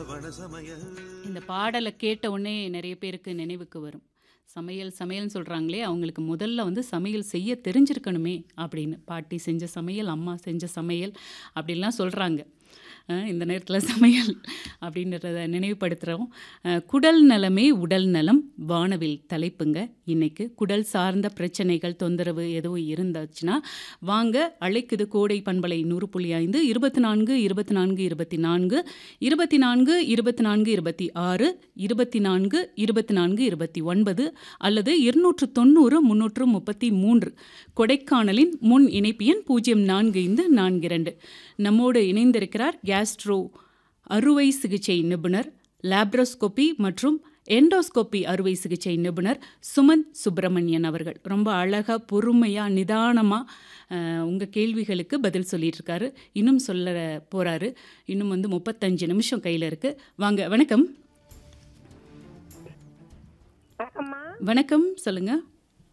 இந்த பாடலை கேட்ட உடனே நிறைய பேருக்கு நினைவுக்கு வரும் சமையல் சமையல்னு சொல்கிறாங்களே அவங்களுக்கு முதல்ல வந்து சமையல் செய்ய தெரிஞ்சிருக்கணுமே அப்படின்னு பாட்டி செஞ்ச சமையல் அம்மா செஞ்ச சமையல் அப்படின்லாம் சொல்கிறாங்க இந்த நேரத்தில் சமையல் அப்படின்றத நினைவுபடுத்துகிறோம் அஹ், குடல் நலமே உடல் நலம் வானவில் தலைப்புங்க இன்னைக்கு குடல் சார்ந்த பிரச்சனைகள் தொந்தரவு எதுவும் இருந்தாச்சுன்னா வாங்க அழைக்குது கோடை பண்பலை நூறு புள்ளி ஐந்து இருபத்தி நான்கு இருபத்தி நான்கு இருபத்தி நான்கு இருபத்தி நான்கு இருபத்தி நான்கு இருபத்தி ஆறு இருபத்தி நான்கு இருபத்தி நான்கு இருபத்தி ஒன்பது அல்லது இருநூற்று தொண்ணூறு முன்னூற்று முப்பத்தி மூன்று கொடைக்கானலின் முன் இணைப்பு எண் பூஜ்ஜியம் நான்கு ஐந்து நான்கு இரண்டு நம்மோடு இணைந்திருக்கிறார் கேஸ்ட்ரோ அறுவை சிகிச்சை நிபுணர் லேப்ரோஸ்கோபி மற்றும் எண்டோஸ்கோபி அறுவை சிகிச்சை நிபுணர் சுமந்த் சுப்பிரமணியன் அவர்கள் ரொம்ப அழகாக பொறுமையாக நிதானமாக உங்கள் கேள்விகளுக்கு பதில் சொல்லிட்டு இருக்காரு இன்னும் சொல்ல போகிறாரு இன்னும் வந்து முப்பத்தஞ்சு நிமிஷம் கையில் இருக்குது வாங்க வணக்கம் வணக்கம்மா வணக்கம் சொல்லுங்கள்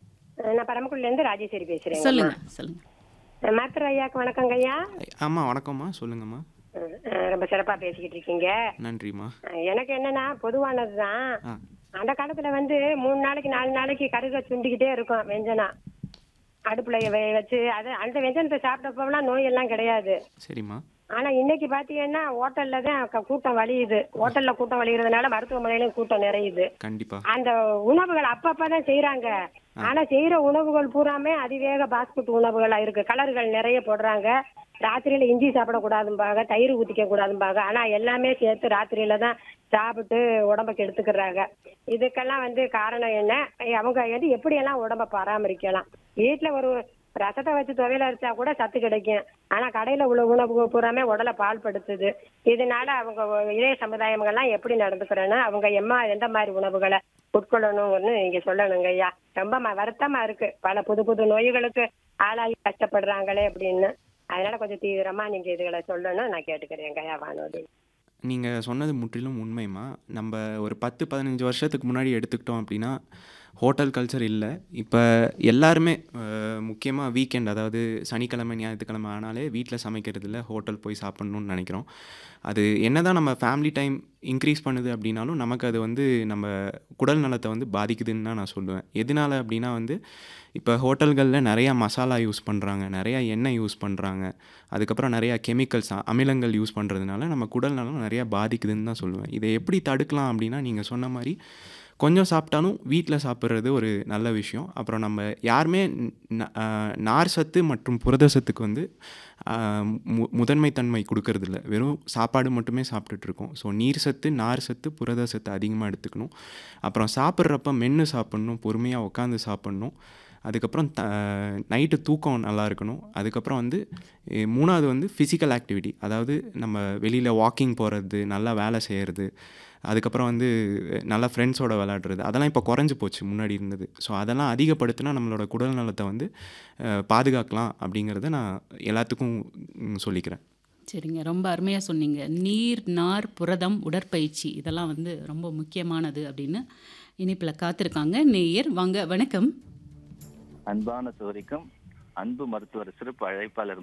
நான் பரமக்குடில இருந்து ராஜேஸ்வரி பேசுறேன் சொல்லுங்கள் சொல்லுங்கள் மாத்திர ஐயாக்கு வணக்கங்க ஐயா ஆமாம் வணக்கம்மா சொல்லுங்கம்மா அஹ் ரொம்ப சிறப்பா பேசிக்கிட்டு இருக்கீங்க நன்றிம்மா அஹ் எனக்கு என்னன்னா பொதுவானதுதான் ஆ அந்த காலத்துல வந்து மூணு நாளைக்கு நாலு நாளைக்கு கருக சுண்டிக்கிட்டே இருக்கும் வெஞ்சனா அடுப்புல வெ- வச்சு அது அந்த வெஞ்சனத்தை சாப்பிட்டப்போலாம் நோய் எல்லாம் கிடையாது சரிம்மா ஆனா இன்னைக்கு பாத்தீங்கன்னா ஹோட்டல்ல தான் க- கூட்டம் வலியுது ஹோட்டல்ல கூட்டம் வலிகிறதுனால மருத்துவமனையிலும் கூட்டம் நிறையுது கண்டிப்பாக அந்த உணவுகள் அப்பப்பதான் செய்யறாங்க ஆனா செய்யற உணவுகள் பூராமே அதிவேக பாஸ்புட் உணவுகளா இருக்கு கலர்கள் நிறைய போடுறாங்க ராத்திரியில இஞ்சி சாப்பிடக்கூடாதும்பாங்க தயிர் ஊத்திக்க கூடாதும்பாங்க ஆனா எல்லாமே சேர்த்து ராத்திரியில தான் சாப்பிட்டு உடம்ப கெடுத்துக்கிறாங்க இதுக்கெல்லாம் வந்து காரணம் என்ன அவங்க வந்து எப்படியெல்லாம் உடம்ப பராமரிக்கலாம் வீட்டுல ஒரு ரசத்தை வச்சு துவையில அரைச்சா கூட சத்து கிடைக்கும் ஆனா கடையில உள்ள உணவு பூராமே உடலை பால்படுத்துது இதனால அவங்க இளைய சமுதாயங்கள்லாம் எப்படி நடந்துக்கிறேன்னு அவங்க எம்மா எந்த மாதிரி உணவுகளை உட்கொள்ளணும்னு நீங்க சொல்லணுங்க ஐயா ரொம்ப ம- வருத்தமா இருக்கு பல புது புது நோய்களுக்கு ஆளாகி கஷ்டப்படுறாங்களே அப்படின்னு அதனால கொஞ்சம் தீவிரமா நீங்க இதுகளை சொல்லணும் நான் கேட்டுக்கிறேன் ஐயா வானோதி நீங்கள் சொன்னது முற்றிலும் உண்மைம்மா நம்ம ஒரு பத்து பதினஞ்சு வருஷத்துக்கு முன்னாடி எடுத்துக்கிட்டோம் அப்படின்னா ஹோட்டல் கல்ச்சர் இல்லை இப்போ எல்லாருமே முக்கியமாக வீக்கெண்ட் அதாவது சனிக்கிழமை ஞாயிற்றுக்கிழமை ஆனாலே வீட்டில் சமைக்கிறது இல்லை ஹோட்டல் போய் சாப்பிட்ணுன்னு நினைக்கிறோம் அது என்ன தான் நம்ம ஃபேமிலி டைம் இன்க்ரீஸ் பண்ணுது அப்படின்னாலும் நமக்கு அது வந்து நம்ம குடல் நலத்தை வந்து பாதிக்குதுன்னு தான் நான் சொல்லுவேன் எதனால அப்படின்னா வந்து இப்போ ஹோட்டல்களில் நிறையா மசாலா யூஸ் பண்ணுறாங்க நிறையா எண்ணெய் யூஸ் பண்ணுறாங்க அதுக்கப்புறம் நிறையா கெமிக்கல்ஸ் அமிலங்கள் யூஸ் பண்ணுறதுனால நம்ம குடல் நலம் நிறையா பாதிக்குதுன்னு தான் சொல்லுவேன் இதை எப்படி தடுக்கலாம் அப்படின்னா நீங்கள் சொன்ன மாதிரி கொஞ்சம் சாப்பிட்டாலும் வீட்டில் சாப்பிட்றது ஒரு நல்ல விஷயம் அப்புறம் நம்ம யாருமே ந- ஆஹ் நார் சத்து மற்றும் புரத சத்துக்கு வந்து ஆஹ் மு- முதன்மைத்தன்மை கொடுக்கறதில்ல வெறும் சாப்பாடு மட்டுமே சாப்பிட்டுட்டு இருக்கோம் ஸோ நீர் சத்து நார் சத்து புரத சத்து அதிகமாக எடுத்துக்கணும் அப்புறம் சாப்பிட்றப்ப மென்று சாப்பிட்ணும் பொறுமையாக உட்காந்து சாப்பிட்ணும் அதுக்கப்புறம் த நைட்டு தூக்கம் நல்லா இருக்கணும் அதுக்கப்புறம் வந்து எ, மூணாவது வந்து ஃபிசிக்கல் ஆக்டிவிட்டி அதாவது நம்ம வெளியில் வாக்கிங் போகிறது நல்லா வேலை செய்கிறது அதுக்கப்புறம் வந்து நல்லா ஃப்ரெண்ட்ஸோட விளையாடுறது அதெல்லாம் இப்போ குறைஞ்சு போச்சு முன்னாடி இருந்தது ஸோ அதெல்லாம் அதிகப்படுத்தினா நம்மளோட குடல் நலத்தை வந்து அஹ், பாதுகாக்கலாம் அப்படிங்கிறத நான் எல்லாத்துக்கும் ம், சொல்லிக்கிறேன் சரிங்க ரொம்ப அருமையாக சொன்னீங்க நீர் நார் புரதம் உடற்பயிற்சி இதெல்லாம் வந்து ரொம்ப முக்கியமானது அப்படின்னு இணைப்பில் காத்திருக்காங்க நேயர் வாங்க வணக்கம் அன்பான சோரிக்கும் அன்பு மருத்துவர் சிறப்பு அழைப்பாளர்